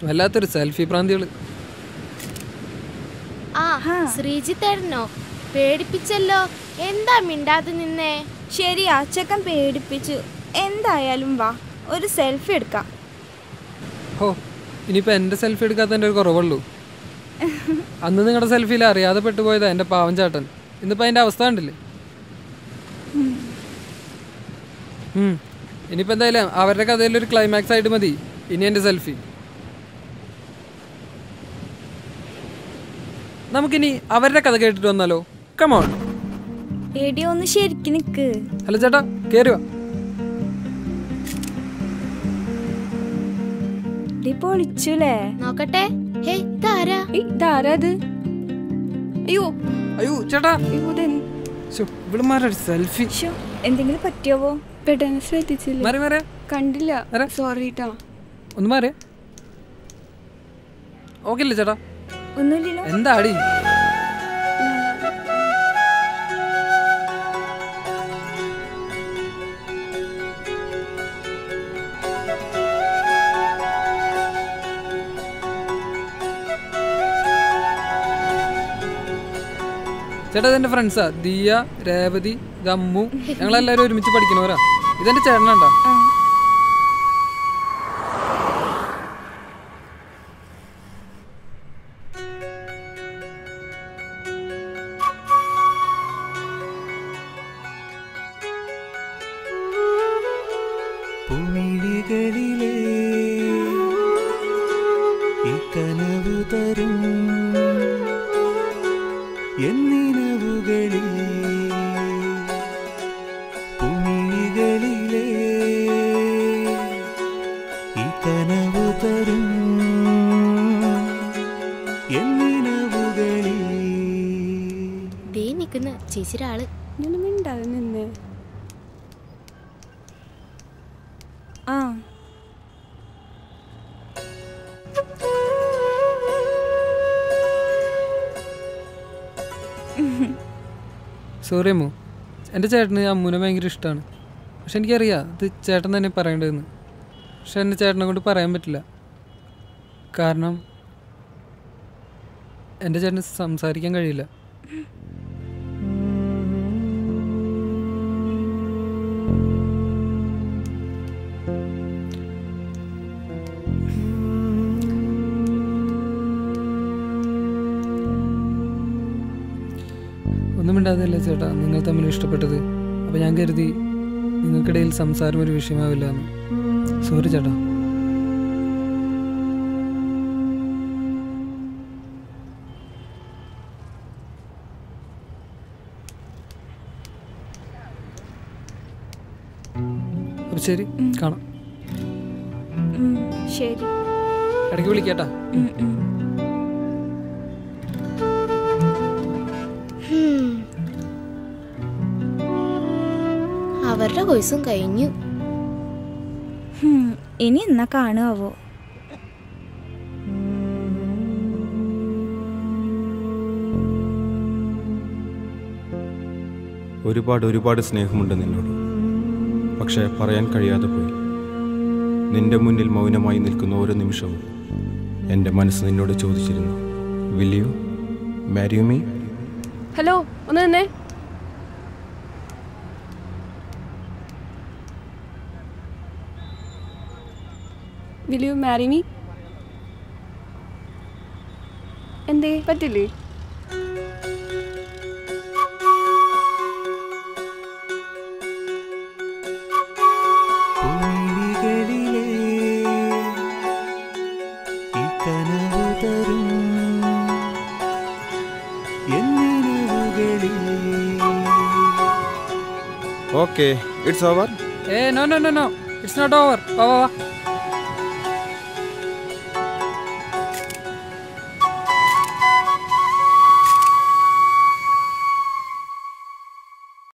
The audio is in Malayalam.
വല്ലാത്തൊരു സെൽഫി പ്രാന്തികള് ആ ശ്രീജിത്തേട്ടനോ പേടിപ്പിച്ചല്ലോ എന്താ മിണ്ടാതെ നിന്നേ ശരിയാ ചെക്കൻ പേടിപ്പിച്ചു എന്തായാലും വാ ഒരു സെൽഫി എടുക്കാം ഹോ ഇനിയിപ്പോൾ എൻ്റെ സെൽഫി എടുക്കാത്തതിൻ്റെ ഒരു കുറവുള്ളൂ അന്ന് നിങ്ങളുടെ സെൽഫിയിൽ അറിയാതെ പെട്ടുപോയതാ എൻ്റെ പാവം ചേട്ടൻ ഇന്നിപ്പോൾ അതിൻ്റെ അവസ്ഥ കണ്ടില്ലേ ഉം. ഇനിയിപ്പോൾ എന്തായാലും അവരുടെ കഥയിൽ ഒരു ക്ലൈമാക്സ് ആയിട്ട് മതി ഇനി എൻ്റെ സെൽഫി നമുക്കിനി അവരുടെ കഥ കേട്ടിട്ട് വന്നാലോ കമോൺ എടി ഒന്ന് ശരിക്ക് നിക്ക് ഹലോ ചേട്ടാ കയറി വാ ഡി പൊളിച്ചുലേ നോക്കട്ടെ ഹേ ഇതാരാ ഇതാരാ ഇത് അയ്യോ അയ്യോ ചേട്ടാ അയ്യോ ഇതെന്ത് ശ്ശോ, ഇവളുമാരുടെ സെൽഫി ശ്ശോ, എന്തെങ്കിലും പറ്റിയാവോ പെട്ടെന്ന് ശ്രദ്ധിച്ചില്ല മാറി മാറിയ കണ്ടില്ല അരെ. സോറി ട്ടാ ഒന്ന് മാറിയ ഓക്കെ അല്ലേ ചേട്ടാ ഒന്നുമില്ലല്ലോ എന്താ അടി ചേട്ടാ ഇതെന്റെ ഫ്രണ്ട്സാ ദിയ രേവതി ഇത് അമ്മു ഞങ്ങളെല്ലാവരും ഒരുമിച്ച് പഠിക്കണവരാ ഇതെന്റെ ചേട്ടനാണ്ടാ ആ പൂമിഴികളിലെ ഈ കനവു തരും എന്നിനവുകളിൽ പൂമിഴികളിലെ ഈ കനവു തരും എന്നിനവുകളിൽ ദേ നിക്കുന്ന ചേച്ചിയുടെ ആള് ഇങ്ങനെ മിണ്ടാതെ നിന്ന് ആ സോറി അമ്മു എൻ്റെ ചേട്ടന് അമ്മുനെ ഭയങ്കര ഇഷ്ടമാണ് പക്ഷെ എനിക്കറിയാം ഇത് ചേട്ടൻ തന്നെ പറയേണ്ടതെന്ന് പക്ഷെ എൻ്റെ ചേട്ടനെ കൊണ്ട് പറയാൻ പറ്റില്ല കാരണം എൻ്റെ ചേട്ടന് സംസാരിക്കാൻ കഴിയില്ല ഒന്നും മിണ്ടാതല്ലേ ചേട്ടാ നിങ്ങൾ തമ്മിൽ ഇഷ്ടപ്പെട്ടത് അപ്പോൾ ഞാൻ കരുതി നിങ്ങൾക്കിടയിൽ സംസാരം ഒരു വിഷയമാവില്ല എന്ന് സോറി ചേട്ടാ അപ്പോൾ ശരി കാണാം ഉം, ശരി ഇടയ്ക്ക് വിളിക്കാട്ടാ ഉം, ഉം. ഹും. അവരുടെ വയസ്സും കഴിഞ്ഞു ഹും, ഇനി എന്നാ കാണുമാവോ ഒരുപാട് ഒരുപാട് സ്നേഹമുണ്ട് നിന്നോട് പക്ഷേ പറയാൻ കഴിയാതെ പോയി നിന്റെ മുന്നിൽ മൗനമായി നിൽക്കുന്ന ഓരോ നിമിഷവും എൻ്റെ മനസ്സ് നിന്നോട് ചോദിച്ചിരുന്നു will you marry me hello ഒന്ന് തന്നെ വിൽ യു മാരി മീ എന്തേ പറ്റില്ലേ പൂമിഴികളിലെ ഈ കനവു തരും എന്നിനവുകളിൽ ഓക്കെ ഇറ്റ്സ് ഓവർ ഏ no no no no it's not over വാ വാ വാ